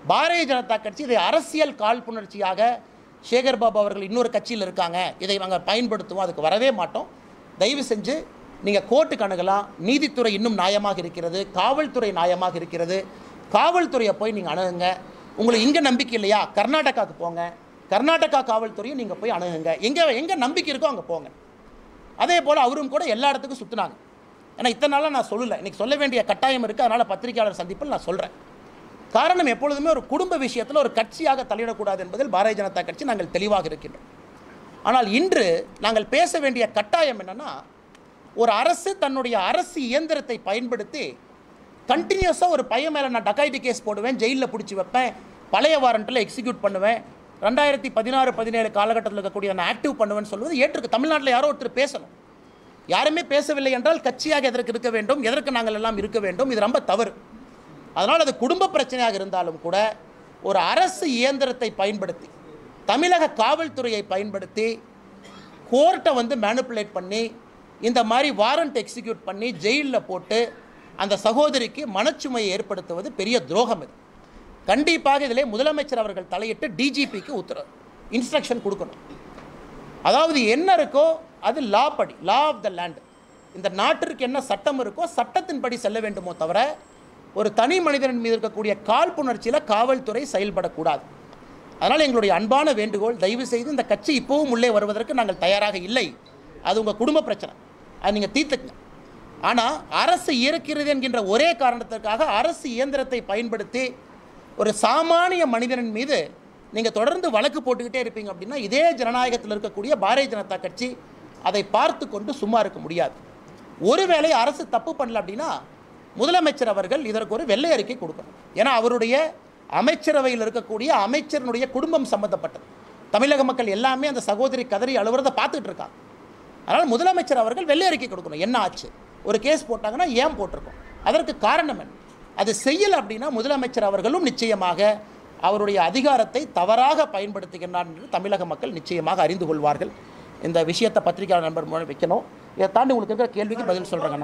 பாரதிய ஜனதா கட்சி இதை அரசியல் காழ்ப்புணர்ச்சியாக சேகர் பாபு அவர்கள் இன்னொரு கட்சியில் இருக்காங்க இதை நாங்கள் பயன்படுத்துவோம் அதுக்கு வரவே மாட்டோம் தயவு செஞ்சு நீங்கள் கோர்ட்டுக்கு அணுகலாம் நீதித்துறை இன்னும் நியாயமாக இருக்கிறது காவல்துறை நியாயமாக இருக்கிறது காவல்துறையை போய் நீங்கள் அணுகுங்க உங்களுக்கு இங்கே நம்பிக்கை இல்லையா கர்நாடகாவுக்கு போங்க கர்நாடகா காவல்துறையும் நீங்கள் போய் அணுகுங்க எங்கே எங்கே நம்பிக்கை இருக்கோ அங்கே போங்க அதே போல் அவரும் கூட எல்லா இடத்துக்கும் சுற்றினாங்க ஏன்னா இத்தனை நாளாக நான் சொல்லலை இன்னைக்கு சொல்ல வேண்டிய கட்டாயம் இருக்குது அதனால் பத்திரிகையாளர் சந்திப்பில் நான் சொல்கிறேன் காரணம் எப்பொழுதுமே ஒரு குடும்ப விஷயத்தில் ஒரு கட்சியாக தலையிடக்கூடாது என்பதில் பாரதிய ஜனதா கட்சி நாங்கள் தெளிவாக இருக்கின்றோம் ஆனால் இன்று நாங்கள் பேச வேண்டிய கட்டாயம் என்னன்னா ஒரு அரசு தன்னுடைய அரசு இயந்திரத்தை பயன்படுத்தி கண்டினியூஸாக ஒரு பையன் மேலே நான் டக்காய்டி கேஸ் போடுவேன் ஜெயிலில் பிடிச்சி வைப்பேன் பழைய வாரண்ட்டில் எக்ஸிக்யூட் பண்ணுவேன் ரெண்டாயிரத்தி பதினாறு பதினேழு காலகட்டத்தில் இருக்கக்கூடிய நான் ஆக்டிவ் பண்ணுவேன்னு சொல்வது ஏற்றுக்கு தமிழ்நாட்டில் யாரோ ஒருத்தர் பேசணும் யாருமே பேசவில்லை என்றால் கட்சியாக எதற்கு இருக்க வேண்டும் எதற்கு நாங்கள் எல்லாம் இருக்க வேண்டும் இது ரொம்ப தவறு அதனால் அது குடும்ப பிரச்சனையாக இருந்தாலும் கூட ஒரு அரசு இயந்திரத்தை பயன்படுத்தி தமிழக காவல்துறையை பயன்படுத்தி கோர்ட்டை வந்து மேனிப்புலேட் பண்ணி இந்த மாதிரி வாரண்ட் எக்ஸிக்யூட் பண்ணி ஜெயிலில் போட்டு அந்த சகோதரிக்கு மனச்சுமையை ஏற்படுத்துவது பெரிய துரோகம் இது கண்டிப்பாக இதிலே முதலமைச்சர் அவர்கள் தலையிட்டு டிஜிபிக்கு உத்தரவு இன்ஸ்ட்ரக்ஷன் கொடுக்கணும் அதாவது என்ன இருக்கோ அது லா படி லா ஆஃப் த லேண்ட் இந்த நாட்டிற்கு என்ன சட்டம் இருக்கோ சட்டத்தின்படி செல்ல வேண்டுமோ தவிர ஒரு தனி மனிதனின் மீது இருக்கக்கூடிய காழ்ப்புணர்ச்சியில் காவல்துறை செயல்படக்கூடாது அதனால் எங்களுடைய அன்பான வேண்டுகோள் தயவு செய்து இந்த கட்சி இப்போவும் உள்ளே வருவதற்கு நாங்கள் தயாராக இல்லை அது உங்கள் குடும்ப பிரச்சனை அது நீங்கள் தீர்த்துக்குங்க ஆனால் அரசு இருக்கிறது என்கின்ற ஒரே காரணத்திற்காக அரசு இயந்திரத்தை பயன்படுத்தி ஒரு சாமானிய மனிதனின் மீது நீங்கள் தொடர்ந்து வழக்கு போட்டுக்கிட்டே இருப்பீங்க அப்படின்னா இதே ஜனநாயகத்தில் இருக்கக்கூடிய பாரதிய ஜனதா கட்சி அதை பார்த்து கொண்டு சும்மா இருக்க முடியாது ஒருவேளை அரசு தப்பு பண்ணல அப்படின்னா முதலமைச்சர் அவர்கள் இதற்கு ஒரு வெள்ளை அறிக்கை கொடுக்கணும் ஏன்னா அவருடைய அமைச்சரவையில் இருக்கக்கூடிய அமைச்சரினுடைய குடும்பம் சம்பந்தப்பட்டது தமிழக மக்கள் எல்லாமே அந்த சகோதரி கதறி அலுவலத்தை பார்த்துட்டு இருக்காங்க அதனால் முதலமைச்சர் அவர்கள் வெள்ளை அறிக்கை கொடுக்கணும் என்ன ஆச்சு ஒரு கேஸ் போட்டாங்கன்னா ஏன் போட்டிருக்கோம் அதற்கு காரணம் என்ன அது செய்யலை அப்படின்னா முதலமைச்சர் அவர்களும் நிச்சயமாக அவருடைய அதிகாரத்தை தவறாக பயன்படுத்துகின்றார் என்று தமிழக மக்கள் நிச்சயமாக அறிந்து கொள்வார்கள் இந்த விஷயத்தை பத்திரிகையாளர் நண்பர் மூலம் வைக்கணும் இதை தாண்டி உங்களுக்கு இருக்கிற கேள்விக்கு பதில் சொல்கிறேங்கண்ணா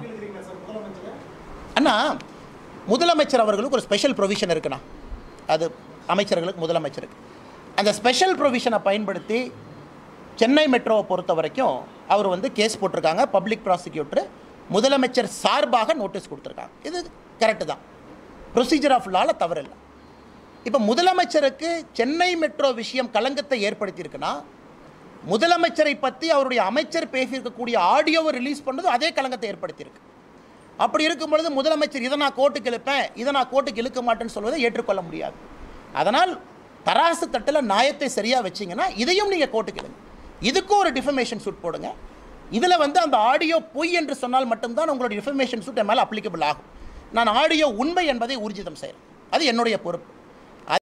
அண்ணா முதலமைச்சர் அவர்களுக்கு ஒரு ஸ்பெஷல் ப்ரொவிஷன் இருக்குண்ணா அது அமைச்சர்களுக்கு முதலமைச்சருக்கு அந்த ஸ்பெஷல் ப்ரொவிஷனை பயன்படுத்தி சென்னை மெட்ரோவை பொறுத்த வரைக்கும் அவர் வந்து கேஸ் போட்டிருக்காங்க பப்ளிக் ப்ராசிக்யூட்டர் முதலமைச்சர் சார்பாக நோட்டீஸ் கொடுத்துருக்காங்க இது கரெக்டு தான் ப்ரொசீஜர் ஆஃப் லாவில் தவறில்லை இப்போ முதலமைச்சருக்கு சென்னை மெட்ரோ விஷயம் களங்கத்தை ஏற்படுத்தியிருக்குன்னா முதலமைச்சரை பற்றி அவருடைய அமைச்சர் பேசியிருக்கக்கூடிய ஆடியோவை ரிலீஸ் பண்ணது அதே களங்கத்தை ஏற்படுத்தியிருக்கு அப்படி இருக்கும் பொழுது முதலமைச்சர் இதை நான் கோர்ட்டுக்கு இழுப்பேன் இதை நான் கோர்ட்டுக்கு இழுக்க மாட்டேன்னு சொல்வதை ஏற்றுக்கொள்ள முடியாது அதனால் தராசு தட்டில் நியாயத்தை சரியாக வச்சிங்கன்னா இதையும் நீங்கள் கோர்ட்டுக்கு இழுங்க இதுக்கும் ஒரு டிஃபமேஷன் சூட் போடுங்க இதில் வந்து அந்த ஆடியோ பொய் என்று சொன்னால் மட்டும்தான் உங்களுடைய டிஃபமேஷன் சூட் என் மேலே அப்ளிகபிள் ஆகும் நான் ஆடியோ உண்மை என்பதை ஊர்ஜிதம் செய்கிறேன் அது என்னுடைய பொறுப்பு